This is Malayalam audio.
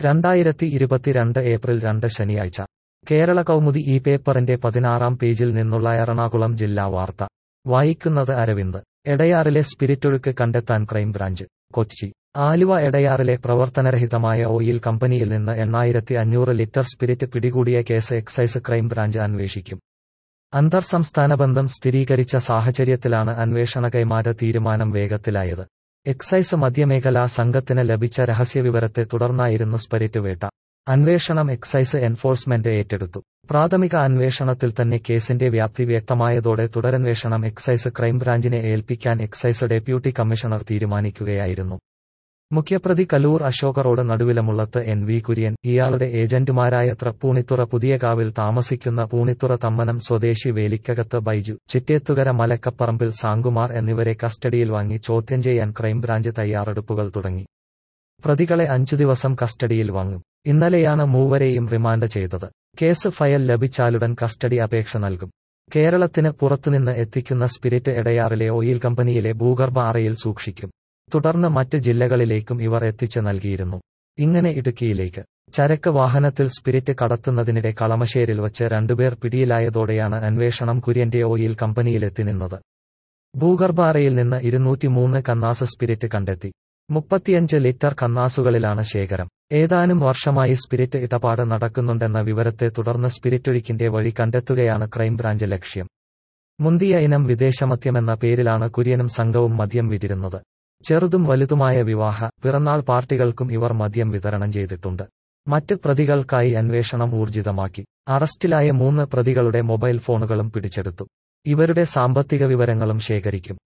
രണ്ടായിരത്തി ഇരുപത്തിരണ്ട് ഏപ്രിൽ രണ്ട് ശനിയാഴ്ച കേരള കൗമുദി ഈ പേപ്പറിന്റെ പതിനാറാം പേജിൽ നിന്നുള്ള എറണാകുളം ജില്ലാ വാർത്ത വായിക്കുന്നത് അരവിന്ദ് എടയാറിലെ സ്പിരിറ്റൊഴുക്ക് കണ്ടെത്താൻ ക്രൈംബ്രാഞ്ച് കൊച്ചി ആലുവ എടയാറിലെ പ്രവർത്തനരഹിതമായ ഓയിൽ കമ്പനിയിൽ നിന്ന് എണ്ണായിരത്തി അഞ്ഞൂറ് ലിറ്റർ സ്പിരിറ്റ് പിടികൂടിയ കേസ് എക്സൈസ് ക്രൈംബ്രാഞ്ച് അന്വേഷിക്കും അന്തർ സംസ്ഥാന ബന്ധം സ്ഥിരീകരിച്ച സാഹചര്യത്തിലാണ് അന്വേഷണ കൈമാറ്റ തീരുമാനം വേഗത്തിലായത് എക്സൈസ് മധ്യമേഖലാ സംഘത്തിന് ലഭിച്ച രഹസ്യവിവരത്തെ തുടർന്നായിരുന്നു സ്പിരിറ്റ് വേട്ട അന്വേഷണം എക്സൈസ് എൻഫോഴ്സ്മെന്റ് ഏറ്റെടുത്തു പ്രാഥമിക അന്വേഷണത്തിൽ തന്നെ കേസിന്റെ വ്യാപ്തി വ്യക്തമായതോടെ തുടരന്വേഷണം എക്സൈസ് ക്രൈംബ്രാഞ്ചിനെ ഏൽപ്പിക്കാൻ എക്സൈസ് ഡെപ്യൂട്ടി കമ്മീഷണർ തീരുമാനിക്കുകയായിരുന്നു മുഖ്യപ്രതി കലൂർ അശോക റോഡ് നടുവിലമുള്ളത്ത് എൻ വി കുര്യൻ ഇയാളുടെ ഏജന്റുമാരായ തൃപ്പൂണിത്തുറ പുതിയകാവിൽ താമസിക്കുന്ന പൂണിത്തുറ തമ്മനം സ്വദേശി വേലിക്കകത്ത് ബൈജു ചിറ്റേത്തുകര മലക്കപ്പറമ്പിൽ സാങ്കുമാർ എന്നിവരെ കസ്റ്റഡിയിൽ വാങ്ങി ചോദ്യം ചെയ്യാൻ ക്രൈംബ്രാഞ്ച് തയ്യാറെടുപ്പുകൾ തുടങ്ങി പ്രതികളെ അഞ്ചു ദിവസം കസ്റ്റഡിയിൽ വാങ്ങും ഇന്നലെയാണ് മൂവരെയും റിമാൻഡ് ചെയ്തത് കേസ് ഫയൽ ലഭിച്ചാലുടൻ കസ്റ്റഡി അപേക്ഷ നൽകും കേരളത്തിന് പുറത്തുനിന്ന് എത്തിക്കുന്ന സ്പിരിറ്റ് എടയാറിലെ ഓയിൽ കമ്പനിയിലെ ഭൂഗർഭ അറയിൽ സൂക്ഷിക്കും തുടർന്ന് മറ്റ് ജില്ലകളിലേക്കും ഇവർ എത്തിച്ച് നൽകിയിരുന്നു ഇങ്ങനെ ഇടുക്കിയിലേക്ക് ചരക്ക് വാഹനത്തിൽ സ്പിരിറ്റ് കടത്തുന്നതിനിടെ കളമശ്ശേരിൽ വച്ച് രണ്ടുപേർ പിടിയിലായതോടെയാണ് അന്വേഷണം കുര്യന്റെ ഓയിൽ കമ്പനിയിലെത്തി നിന്നത് ഭൂഗർഭ അറയിൽ നിന്ന് ഇരുന്നൂറ്റിമൂന്ന് കന്നാസ് സ്പിരിറ്റ് കണ്ടെത്തി മുപ്പത്തിയഞ്ച് ലിറ്റർ കന്നാസുകളിലാണ് ശേഖരം ഏതാനും വർഷമായി സ്പിരിറ്റ് ഇടപാട് നടക്കുന്നുണ്ടെന്ന വിവരത്തെ തുടർന്ന് സ്പിരിറ്റൊഴുക്കിന്റെ വഴി കണ്ടെത്തുകയാണ് ക്രൈംബ്രാഞ്ച് ലക്ഷ്യം മുന്തിയ ഇനം വിദേശമദ്യമെന്ന പേരിലാണ് കുര്യനും സംഘവും മദ്യം വിതിരുന്നത് ചെറുതും വലുതുമായ വിവാഹ പിറന്നാൾ പാർട്ടികൾക്കും ഇവർ മദ്യം വിതരണം ചെയ്തിട്ടുണ്ട് മറ്റ് പ്രതികൾക്കായി അന്വേഷണം ഊർജിതമാക്കി അറസ്റ്റിലായ മൂന്ന് പ്രതികളുടെ മൊബൈൽ ഫോണുകളും പിടിച്ചെടുത്തു ഇവരുടെ സാമ്പത്തിക വിവരങ്ങളും ശേഖരിക്കും